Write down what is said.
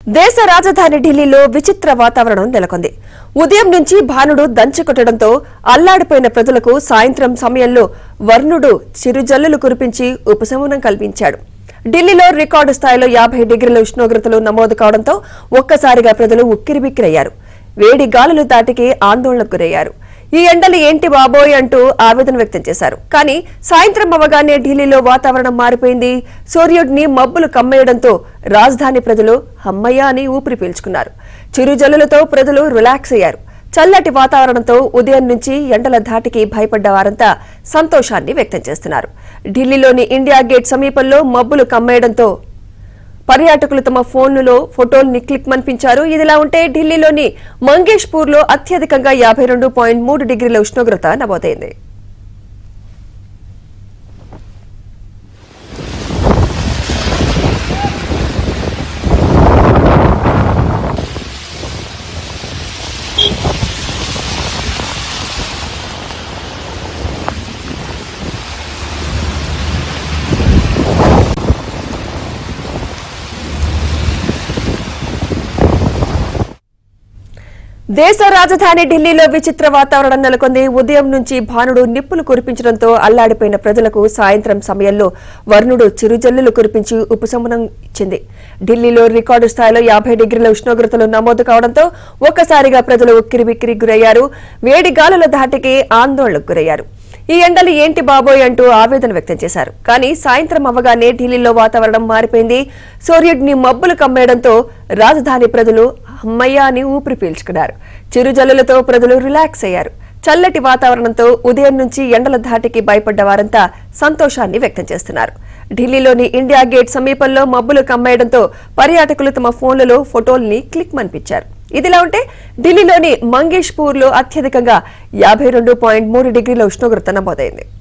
దేశ రాజధాని ఢిల్లీలో విచిత్ర వాతావరణం నెలకొంది ఉదయం నుంచి భానుడు దంచికొట్టడంతో అల్లాడిపోయిన ప్రజలకు సాయంత్రం సమయంలో వర్ణుడు చిరుజల్లులు కురిపించి ఉపశమనం కల్పించాడు ఢిల్లీలో రికార్డు స్థాయిలో యాభై డిగ్రీల ఉష్ణోగ్రతలు నమోదు కావడంతో ఒక్కసారిగా ప్రజలు ఉక్కిరిబిక్కిరయ్యారు వేడి గాలులు దాటికి ఆందోళనకు గురయ్యారు ఈ ఎండలు ఏంటి బాబోయ్ అంటూ ఆవేదన వ్యక్తం చేశారు కానీ సాయంత్రం అవగానే ఢిల్లీలో వాతావరణం మారిపోయింది సూర్యుడిని మబ్బులు కమ్మేయడంతో రాజధాని ప్రజలు హమ్మయ్య అని ఊపిరి పీల్చుకున్నారు చిరుజల్లులతో ప్రజలు రిలాక్స్ అయ్యారు చల్లటి వాతావరణంతో ఉదయం నుంచి ఎండల ధాటికి భయపడ్డ వారంతా సంతోషాన్ని వ్యక్తం చేస్తున్నారు ఢిల్లీలోని ఇండియా గేట్ సమీపంలో మబ్బులు కమ్మేయడంతో పర్యాటకులు తమ ఫోన్లలో ఫోటోల్ని క్లిక్ మనిపించారు ఇదిలా ఉంటే ఢిల్లీలోని మంగేష్పూర్ లో అత్యధికంగా యాభై రెండు పాయింట్ మూడు డిగ్రీల ఉష్ణోగ్రత నమోదైంది దేశ రాజధాని ఢిల్లీలో విచిత్ర వాతావరణం నెలకొంది ఉదయం నుంచి భానుడు నిప్పులు కురిపించడంతో అల్లాడిపోయిన ప్రజలకు సాయంత్రం సమయంలో వర్ణుడు చిరుజల్లులు కురిపించి ఉపశమనం ఇచ్చింది ఢిల్లీలో రికార్డు స్థాయిలో యాభై డిగ్రీల ఉష్ణోగ్రతలు నమోదు కావడంతో ఒక్కసారిగా ప్రజలు ఉక్కిరిబిక్కిరి గురయ్యారు వేడి గాలుల ధాటికి ఆందోళనకు గురయ్యారు ఈ ఎండలు ఏంటి బాబోయ్ అంటూ ఆవేదన వ్యక్తం చేశారు కానీ సాయంత్రం అవ్వగానే ఢిల్లీలో వాతావరణం మారిపోయింది సూర్యుడిని మబ్బులు కమ్మేయడంతో రాజధాని ప్రజలు అమ్మయ్య అని ఊపిరి పీల్చుకున్నారు చిరుజల్లులతో ప్రజలు రిలాక్స్ అయ్యారు చల్లటి వాతావరణంతో ఉదయం నుంచి ఎండల ధాటికి భయపడ్డ వారంతా సంతోషాన్ని వ్యక్తం చేస్తున్నారు ఢిల్లీలోని ఇండియా గేట్ సమీపంలో మబ్బులు కమ్మేయడంతో పర్యాటకులు తమ ఫోన్లలో ఫోటోల్ని క్లిక్ మనిపించారు ఇదిలా ఉంటే ఢిల్లీలోని మంగేష్పూర్ లో అత్యధికంగా యాభై రెండు పాయింట్ మూడు డిగ్రీల ఉష్ణోగ్రత నమోదైంది